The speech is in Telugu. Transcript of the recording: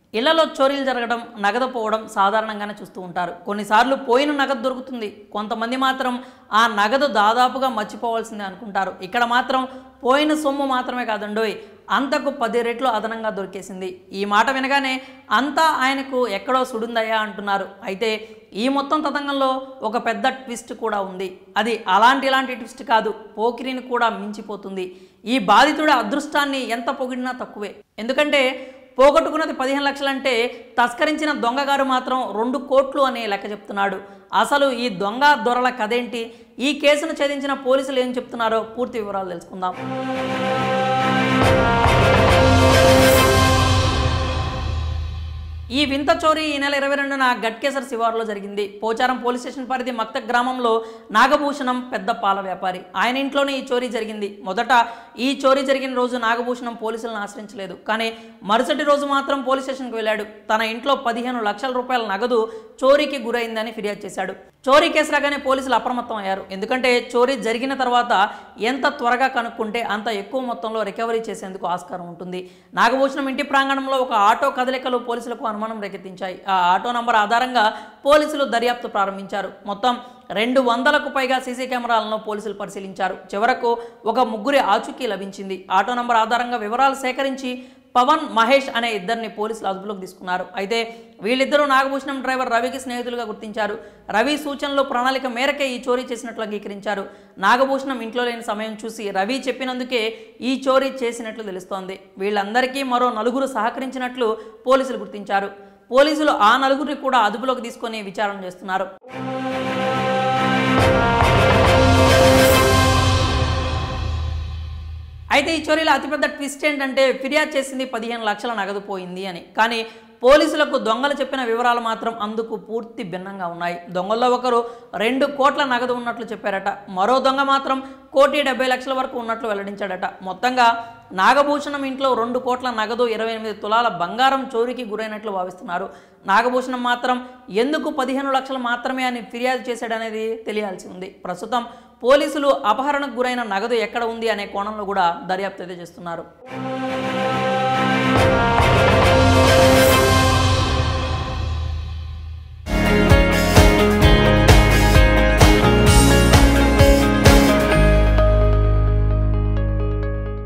ఇళ్లలో చోరీలు జరగడం నగదు పోవడం సాధారణంగానే చూస్తూ ఉంటారు కొన్నిసార్లు పోయిన నగదు దొరుకుతుంది కొంతమంది మాత్రం ఆ నగదు దాదాపుగా మర్చిపోవాల్సిందే అనుకుంటారు ఇక్కడ మాత్రం పోయిన సొమ్ము మాత్రమే కాదండోయ్ అంతకు పది రెట్లు అదనంగా దొరికేసింది ఈ మాట వినగానే అంతా ఆయనకు ఎక్కడో సుడుందయ్యా అంటున్నారు అయితే ఈ మొత్తం తతంగంలో ఒక పెద్ద ట్విస్ట్ కూడా ఉంది అది అలాంటి ఇలాంటి ట్విస్ట్ కాదు పోకిరిని కూడా మించిపోతుంది ఈ బాధితుడి అదృష్టాన్ని ఎంత పొగిడినా తక్కువే ఎందుకంటే పోగొట్టుకున్నది పదిహేను లక్షలంటే తస్కరించిన దొంగగారు మాత్రం రెండు కోట్లు అనే లెక్క చెప్తున్నాడు అసలు ఈ దొంగ దొరల కథేంటి ఈ కేసును ఛేదించిన పోలీసులు ఏం చెప్తున్నారో పూర్తి వివరాలు తెలుసుకుందాం ఈ వింత చోరీ ఈ నెల ఇరవై రెండున గట్కేసర్ శివారులో జరిగింది పోచారం పోలీస్ స్టేషన్ పరిధి మక్త గ్రామంలో నాగభూషణం పెద్ద పాల వ్యాపారి ఆయన ఇంట్లోనే ఈ చోరీ జరిగింది మొదట ఈ చోరీ జరిగిన రోజు నాగభూషణం పోలీసులను ఆశ్రయించలేదు కానీ మరుసటి రోజు మాత్రం పోలీస్ స్టేషన్కి వెళ్ళాడు తన ఇంట్లో పదిహేను లక్షల రూపాయల నగదు చోరీకి గురైందని ఫిర్యాదు చేశాడు చోరీ కేసు రాగానే పోలీసులు అప్రమత్తం అయ్యారు ఎందుకంటే చోరీ జరిగిన తర్వాత ఎంత త్వరగా కనుక్కుంటే అంత ఎక్కువ మొత్తంలో రికవరీ చేసేందుకు ఆస్కారం ఉంటుంది నాగభూషణం ఇంటి ప్రాంగణంలో ఒక ఆటో కదలికలు పోలీసులకు అనుమానం రేకెత్తించాయి ఆ ఆటో నంబర్ ఆధారంగా పోలీసులు దర్యాప్తు ప్రారంభించారు మొత్తం రెండు వందలకు పైగా సీసీ కెమెరాలను పోలీసులు పరిశీలించారు చివరకు ఒక ముగ్గురి ఆచూకీ లభించింది ఆటో నంబర్ ఆధారంగా వివరాలు సేకరించి పవన్ మహేష్ అనే ఇద్దరిని పోలీసులు అదుపులోకి తీసుకున్నారు అయితే వీళ్ళిద్దరూ నాగభూషణం డ్రైవర్ రవికి స్నేహితులుగా గుర్తించారు రవి సూచనలు ప్రణాళిక మేరకే ఈ చోరీ చేసినట్లు అంగీకరించారు నాగభూషణం ఇంట్లో లేని సమయం చూసి రవి చెప్పినందుకే ఈ చోరీ చేసినట్లు తెలుస్తోంది వీళ్ళందరికీ మరో నలుగురు సహకరించినట్లు పోలీసులు గుర్తించారు పోలీసులు ఆ నలుగురిని కూడా అదుపులోకి తీసుకొని విచారణ చేస్తున్నారు అయితే ఈ చోరీలో అతిపెద్ద ట్విస్ట్ ఏంటంటే ఫిర్యాదు చేసింది పదిహేను లక్షల నగదు పోయింది అని కానీ పోలీసులకు దొంగలు చెప్పిన వివరాలు మాత్రం అందుకు పూర్తి భిన్నంగా ఉన్నాయి దొంగల్లో ఒకరు రెండు కోట్ల నగదు ఉన్నట్లు చెప్పారట మరో దొంగ మాత్రం కోటి డెబ్బై లక్షల వరకు ఉన్నట్లు వెల్లడించాడట మొత్తంగా నాగభూషణం ఇంట్లో రెండు కోట్ల నగదు ఇరవై ఎనిమిది తులాల బంగారం చోరీకి గురైనట్లు భావిస్తున్నారు నాగభూషణం మాత్రం ఎందుకు పదిహేను లక్షలు మాత్రమే అని ఫిర్యాదు చేశాడనేది తెలియాల్సి ఉంది ప్రస్తుతం పోలీసులు అపహరణకు గురైన నగదు ఎక్కడ ఉంది అనే కోణంలో కూడా దర్యాప్తు అయితే చేస్తున్నారు